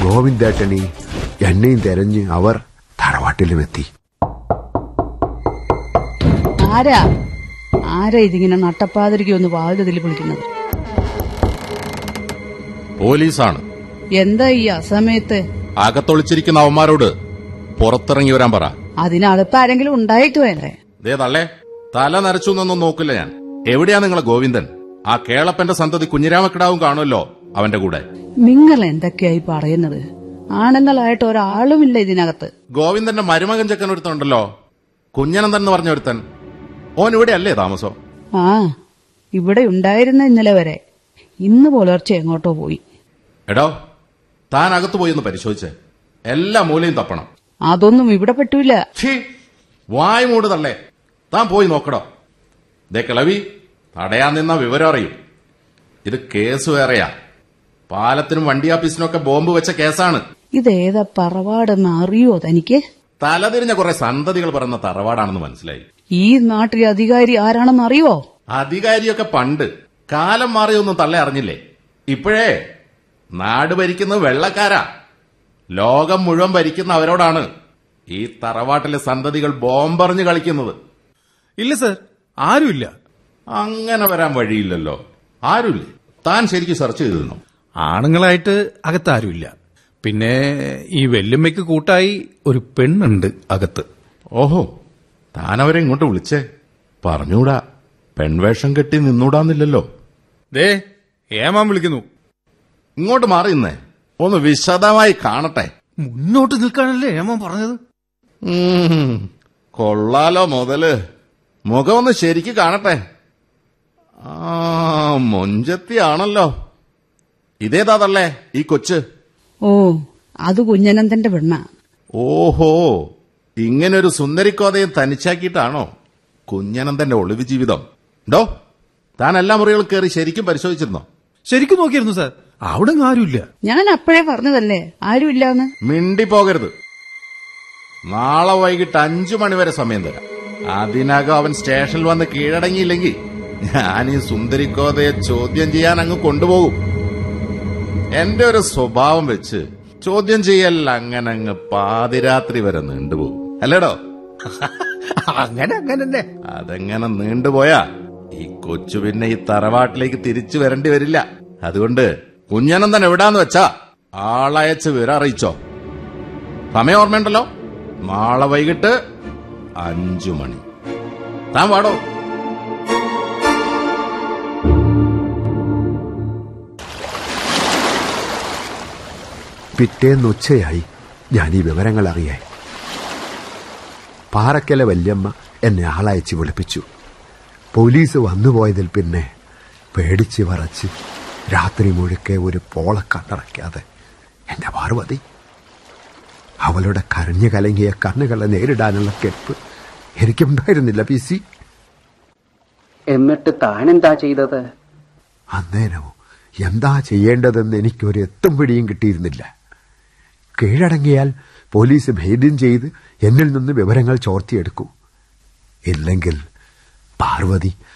ഗോവിന്ദേട്ടനെ എന്നെയും തെരഞ്ഞ് അവർ തറവാട്ടിലുമെത്തി ആരാ ആരാ ഇതിങ്ങനെ നട്ടപ്പാതിരിക്ക് ഒന്ന് വാതിൽ വിളിക്കുന്നത് പോലീസാണ് എന്താ ഈ അസമയത്ത് അകത്തൊളിച്ചിരിക്കുന്ന അവന്മാരോട് പുറത്തിറങ്ങി വരാൻ പറ അതിനടുത്ത് ആരെങ്കിലും ഉണ്ടായിട്ട് വേണ്ടേ ദേ തള്ളേ തല നരച്ചു എന്നൊന്നും നോക്കില്ല ഞാൻ എവിടെയാ നിങ്ങളെ ഗോവിന്ദൻ ആ കേളപ്പന്റെ സന്തതി കുഞ്ഞിരാമക്കിടാവും കാണുമല്ലോ അവന്റെ കൂടെ നിങ്ങൾ എന്തൊക്കെയായി പറയുന്നത് ആണുങ്ങളായിട്ട് ഒരാളുമില്ല ഇതിനകത്ത് ഗോവിന്ദന്റെ മരുമകൻ ചെക്കൻ ഒരുത്തനുണ്ടല്ലോ കുഞ്ഞനന്ദൻ എന്ന് പറഞ്ഞ ഒരുത്തൻ ഓൻ ഇവിടെ അല്ലേ താമസം ആ ഇവിടെ ഉണ്ടായിരുന്ന ഇന്നലെ വരെ ഇന്ന് പുലർച്ചെ എങ്ങോട്ടോ പോയി എടോ താൻ അകത്ത് പോയി ഒന്ന് പരിശോധിച്ചേ എല്ലാ മൂലയും തപ്പണം അതൊന്നും ഇവിടെ പറ്റൂല ഛീ വായ് മൂട് തള്ളേ താൻ പോയി നോക്കടോ ദേ കിളവി തടയാൻ നിന്ന വിവരം അറിയും ഇത് കേസ് വേറെയാ പാലത്തിനും വണ്ടി ആഫീസിനും ഒക്കെ ബോംബ് വെച്ച കേസാണ് ഇതേതാ പറവാടെന്ന് അറിയോ തനിക്ക് തലതിരിഞ്ഞ കുറെ സന്തതികൾ പറയുന്ന തറവാടാണെന്ന് മനസ്സിലായി ഈ നാട്ടിലെ അധികാരി ആരാണെന്ന് അറിയോ അധികാരിയൊക്കെ പണ്ട് കാലം മാറിയൊന്നും തള്ളെ അറിഞ്ഞില്ലേ ഇപ്പോഴേ നാട് ഭരിക്കുന്നത് വെള്ളക്കാരാ ലോകം മുഴുവൻ ഭരിക്കുന്ന അവരോടാണ് ഈ തറവാട്ടിലെ സന്തതികൾ ബോംബെറിഞ്ഞ് കളിക്കുന്നത് ഇല്ല സർ ആരുമില്ല അങ്ങനെ വരാൻ വഴിയില്ലല്ലോ ആരുമില്ലേ താൻ ശരിക്കും സെർച്ച് ചെയ്തിരുന്നു ആണുങ്ങളായിട്ട് അകത്ത് ആരുമില്ല പിന്നെ ഈ വെല്ലുമ്മയ്ക്ക് കൂട്ടായി ഒരു പെണ്ണുണ്ട് അകത്ത് ഓഹോ താൻ അവരെ ഇങ്ങോട്ട് വിളിച്ചേ പറഞ്ഞൂടാ പെൺവേഷം കെട്ടി നിന്നൂടാന്നില്ലല്ലോ ദേ ഏമാൻ വിളിക്കുന്നു ഇങ്ങോട്ട് മാറി നിന്നേ ഒന്ന് വിശദമായി കാണട്ടെ മുന്നോട്ട് നിൽക്കാനല്ലേ ഏമാൻ പറഞ്ഞത് ഉം, കൊള്ളാലോ മുതല് മുഖം ഒന്ന് ശരിക്ക് കാണട്ടെ ആ മൊഞ്ചത്തിയാണല്ലോ ഇതേതാതല്ലേ ഈ കൊച്ച് ഓ അത് കുഞ്ഞനന്ദന്റെ പെണ്ണ ഓഹോ ഇങ്ങനൊരു സുന്ദരിക്കോതയും തനിച്ചാക്കിയിട്ടാണോ കുഞ്ഞനന്ദന്റെ ഒളിവ് ജീവിതം ഡോ താൻ എല്ലാ മുറികളും കയറി ശരിക്കും പരിശോധിച്ചിരുന്നോ ശരിക്കും നോക്കിയിരുന്നു സാർ അവിടെ അങ്ങ് ആരുമില്ല ഞാൻ അപ്പോഴേ പറഞ്ഞതല്ലേ ആരുമില്ലാന്ന് മിണ്ടി പോകരുത് നാളെ വൈകിട്ട് അഞ്ചു മണിവരെ സമയം തരാം അതിനകം അവൻ സ്റ്റേഷനിൽ വന്ന് കീഴടങ്ങിയില്ലെങ്കിൽ ഞാൻ ഈ സുന്ദരിക്കോതയെ ചോദ്യം ചെയ്യാൻ അങ്ങ് കൊണ്ടുപോകും എന്റെ ഒരു സ്വഭാവം വെച്ച് ചോദ്യം ചെയ്യൽ അങ്ങനെ അങ്ങ് പാതിരാത്രി വരെ നീണ്ടുപോകും അല്ലേടോ അങ്ങനെ അങ്ങനെ തന്നെ അതെങ്ങനെ നീണ്ടുപോയാ ഈ കൊച്ചു പിന്നെ ഈ തറവാട്ടിലേക്ക് തിരിച്ചു വരേണ്ടി വരില്ല അതുകൊണ്ട് കുഞ്ഞനന്ദൻ എവിടാന്ന് വെച്ചാ ആളയച്ച് വിവരം അറിയിച്ചോ സമയം ഓർമ്മയുണ്ടല്ലോ നാളെ വൈകിട്ട് അഞ്ചു മണി താൻ വാടോ പിറ്റേന്ന് ഉച്ചയായി ഞാൻ ഈ വിവരങ്ങൾ അറിയാൻ പാറക്കല വല്യമ്മ എന്നെ ആളയച്ച് വിളിപ്പിച്ചു പോലീസ് വന്നുപോയതിൽ പിന്നെ പേടിച്ച് വറച്ച് രാത്രി മുഴുക്കെ ഒരു പോള കണ്ണടയ്ക്കാതെ എന്റെ പാർവതി അവളുടെ കരഞ്ഞു കലങ്ങിയ കണ്ണുകളെ നേരിടാനുള്ള കെൽപ്പ് എനിക്കുണ്ടായിരുന്നില്ല പി സി എന്നിട്ട് താനെന്താ ചെയ്തത് അന്നേരോ എന്താ ചെയ്യേണ്ടതെന്ന് എനിക്കൊരു എത്തും പിടിയും കിട്ടിയിരുന്നില്ല കീഴടങ്ങിയാൽ പോലീസ് ഭേദ്യം ചെയ്ത് എന്നിൽ നിന്ന് വിവരങ്ങൾ ചോർത്തിയെടുക്കൂ ഇല്ലെങ്കിൽ പാർവതി